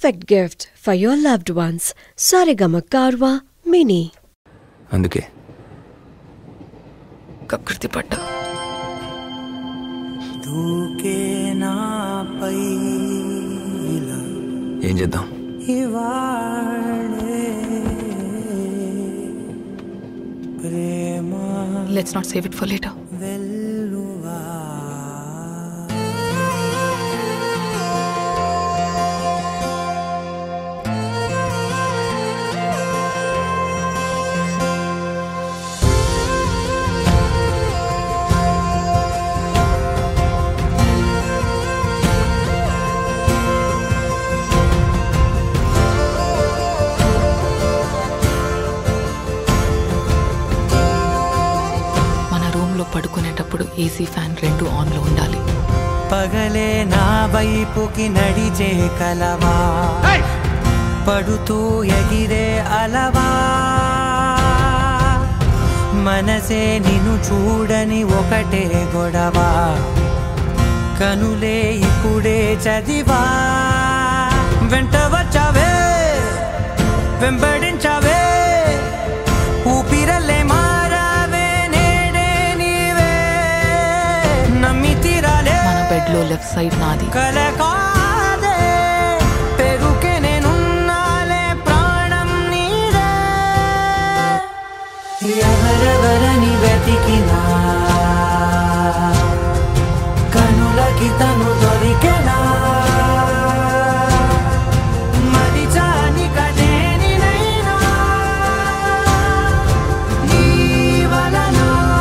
perfect gift for your loved ones. Sarigama Karwa Mini. అందుకే కకృతి పడ్డా దూకే నాపై ఇలా ఏం చేద్దాం ఇవాళే ప్రేమ let's not save it for later వెల్లువా మన రూమ్ లో పడుకునేటప్పుడు ఏసీ ఫ్యాన్ రెండు ఆన్ లో ఉండాలి పగలే నా వైపుకి నడిచే కలవా పడుతూ ఎగిరే అలవా మనసే నిన్ను చూడని ఒకటే గొడవ కనులే ఇప్పుడే చదివా వెంట వచ్చావే వెంబడించావే ఊపిరల్లే మారావే నేడే నీవే నమ్మి తీరాలే మన బెడ్ లో లెఫ్ట్ సైడ్ నాది కల కాదే పెరుకే నేనున్నాలే ప్రాణం నీదే ఎవరెవరని వెతికినా కనులకి తను దొరికెనా మరిచాని కదేనినైనా నీ వలన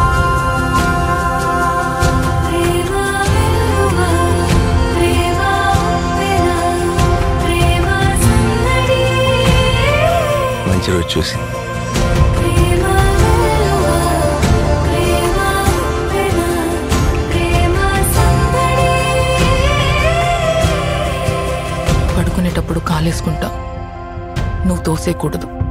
ప్రేమ వెలువ ప్రేమ ఉప్పెన ప్రేమ సందడి మంచి రోజు చూసి ప్రేమ వెలువ ప్రేమ ఉప్పెన ప్రేమ సందడి పడుకునేటప్పుడు కాలేసుకుంటా నువ్వు తోసేయకూడదు